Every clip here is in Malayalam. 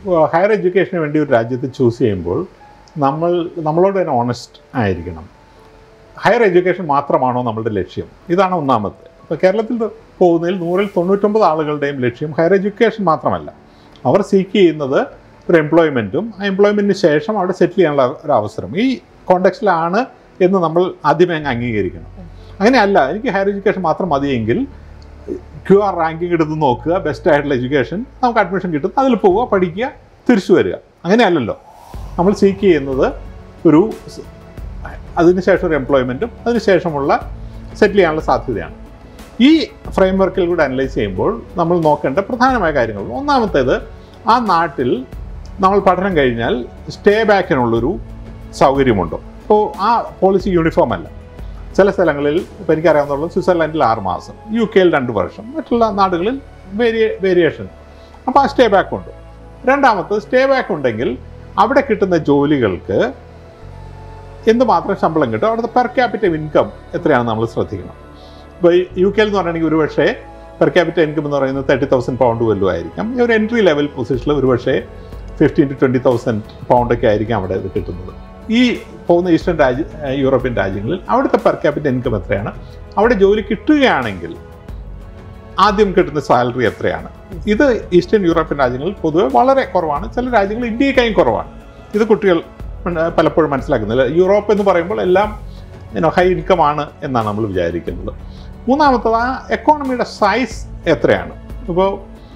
ഹയർ എഡ്യൂക്കേഷന് വേണ്ടി ഒരു രാജ്യത്ത് ചൂസ് ചെയ്യുമ്പോൾ നമ്മൾ നമ്മളോട് തന്നെ ഓണസ്റ്റ് ആയിരിക്കണം ഹയർ എഡ്യൂക്കേഷൻ മാത്രമാണോ നമ്മളുടെ ലക്ഷ്യം ഇതാണ് ഒന്നാമത്തെ ഇപ്പോൾ കേരളത്തിൽ പോകുന്നതിൽ നൂറിൽ തൊണ്ണൂറ്റൊമ്പത് ആളുകളുടെയും ലക്ഷ്യം ഹയർ എഡ്യൂക്കേഷൻ മാത്രമല്ല അവർ സീക്ക് ചെയ്യുന്നത് ഒരു എംപ്ലോയ്മെൻറ്റും ആ എംപ്ലോയ്മെൻറ്റിന് ശേഷം അവിടെ സെറ്റിൽ ചെയ്യാനുള്ള ഒരു അവസരം ഈ കോണ്ടക്സ്റ്റിലാണ് എന്ന് നമ്മൾ ആദ്യമേ അങ്ങ് അംഗീകരിക്കണം അങ്ങനെയല്ല എനിക്ക് ഹയർ എഡ്യൂക്കേഷൻ മാത്രം മതിയെങ്കിൽ ക്യു ആർ റാങ്കിങ് എടുത്ത് നോക്കുക ബെസ്റ്റ് ആയിട്ടുള്ള എഡ്യൂക്കേഷൻ നമുക്ക് അഡ്മിഷൻ കിട്ടും അതിൽ പോവുക പഠിക്കുക തിരിച്ചു വരിക അങ്ങനെയല്ലല്ലോ നമ്മൾ സീക്ക് ചെയ്യുന്നത് ഒരു സ്- അതിനുശേഷം ഒരു എംപ്ലോയ്മെൻറ്റും അതിനുശേഷമുള്ള സെറ്റിൽ ചെയ്യാനുള്ള സാധ്യതയാണ് ഈ ഫ്രെയിം വർക്കിൽ കൂടെ അനലൈസ് ചെയ്യുമ്പോൾ നമ്മൾ നോക്കേണ്ട പ്രധാനമായ കാര്യങ്ങൾ ഒന്നാമത്തേത് ആ നാട്ടിൽ നമ്മൾ പഠനം കഴിഞ്ഞാൽ സ്റ്റേ ബാക്കിനുള്ളൊരു സൗകര്യമുണ്ടോ ഇപ്പോൾ ആ പോളിസി യൂണിഫോം അല്ല ചില സ്ഥലങ്ങളിൽ ഇപ്പോൾ എനിക്കറിയാവുന്ന സ്വിറ്റ്സർലൻഡിൽ ആറ് മാസം യു കെയിൽ രണ്ട് വർഷം മറ്റുള്ള നാടുകളിൽ വേരിയ വേരിയേഷൻ അപ്പോൾ ആ സ്റ്റേ ബാക്ക് ഉണ്ട് രണ്ടാമത് സ്റ്റേ ബാക്ക് ഉണ്ടെങ്കിൽ അവിടെ കിട്ടുന്ന ജോലികൾക്ക് എന്തുമാത്രം ശമ്പളം കിട്ടും അവിടുത്തെ പെർ ക്യാപിറ്റൽ ഇൻകം എത്രയാണ് നമ്മൾ ശ്രദ്ധിക്കണം ഇപ്പോൾ യു കെയിൽ എന്ന് പറയുകയാണെങ്കിൽ ഒരു പക്ഷേ പെർ ക്യാപിറ്റൽ ഇൻകം എന്ന് പറയുന്നത് തേർട്ടി തൗസൻഡ് പൗണ്ട് വല്ലതും ആയിരിക്കാം ഈ ഒരു എൻട്രി ലെവൽ പൊസിഷനിൽ ഒരു പക്ഷേ ഫിഫ്റ്റീൻ ടു ട്വൻറ്റി തൗസൻഡ് പൗണ്ടൊക്കെ ആയിരിക്കും അവിടെ ഇത് കിട്ടുന്നത് ഈ പോകുന്ന ഈസ്റ്റേൺ രാജ്യ ഏഹ് യൂറോപ്യൻ രാജ്യങ്ങളിൽ അവിടുത്തെ പെർ ക്യാപിറ്റൽ ഇൻകം എത്രയാണ് അവിടെ ജോലി കിട്ടുകയാണെങ്കിൽ ആദ്യം കിട്ടുന്ന സാലറി എത്രയാണ് ഇത് ഈസ്റ്റേൺ യൂറോപ്യൻ രാജ്യങ്ങളിൽ പൊതുവെ വളരെ കുറവാണ് ചില രാജ്യങ്ങൾ ഇന്ത്യക്കായും കുറവാണ് ഇത് കുട്ടികൾ ഉം, പലപ്പോഴും മനസ്സിലാക്കുന്നില്ല യൂറോപ്പ് എന്ന് പറയുമ്പോൾ എല്ലാം ഹൈ ഇൻകം ആണ് എന്നാണ് നമ്മൾ വിചാരിക്കുന്നത് മൂന്നാമത്തത് ആ എക്കോണമിയുടെ സൈസ് എത്രയാണ് ഇപ്പോൾ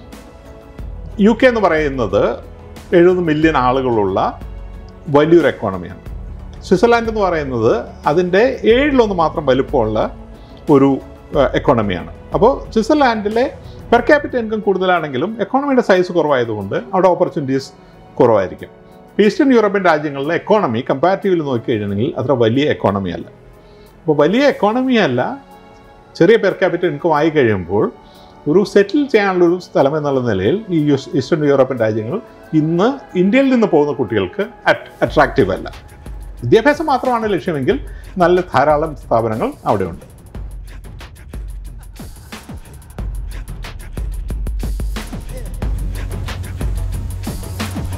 യു കെ എന്ന് പറയുന്നത് എഴുപത് മില്യൺ ആളുകളുള്ള വലിയൊരു എക്കോണമിയാണ് സ്വിറ്റ്സർലാൻഡ് എന്ന് പറയുന്നത് അതിൻ്റെ ഏഴിലൊന്ന് മാത്രം വലുപ്പമുള്ള ഒരു എക്കോണമിയാണ് അപ്പോൾ സ്വിറ്റ്സർലാൻഡിലെ പെർ ക്യാപിറ്റൽ ഇൻകം കൂടുതലാണെങ്കിലും എക്കോണമിയുടെ സൈസ് കുറവായതുകൊണ്ട് അവിടെ ഓപ്പർച്യൂണിറ്റീസ് കുറവായിരിക്കും ഈസ്റ്റേൺ യൂറോപ്യൻ രാജ്യങ്ങളിലെ എക്കോണമി കമ്പാരിറ്റീവ്ലി നോക്കിക്കഴിഞ്ഞാണെങ്കിൽ അത്ര വലിയ എക്കോണമി അല്ല അപ്പോൾ വലിയ എക്കോണമി അല്ല ചെറിയ പെർ ക്യാപിറ്റൽ ഇൻകം ആയി കഴിയുമ്പോൾ ഒരു സെറ്റിൽ ചെയ്യാനുള്ള ഒരു സ്ഥലം എന്നുള്ള നിലയിൽ ഈ യൂസ് ഈസ്റ്റേൺ യൂറോപ്യൻ രാജ്യങ്ങൾ ഇന്ന് ഇന്ത്യയിൽ നിന്ന് പോകുന്ന കുട്ടികൾക്ക് അട്രാക്റ്റീവ് അല്ല വിദ്യാഭ്യാസം മാത്രമാണ് ലക്ഷ്യമെങ്കിൽ നല്ല ധാരാളം സ്ഥാപനങ്ങൾ അവിടെയുണ്ട്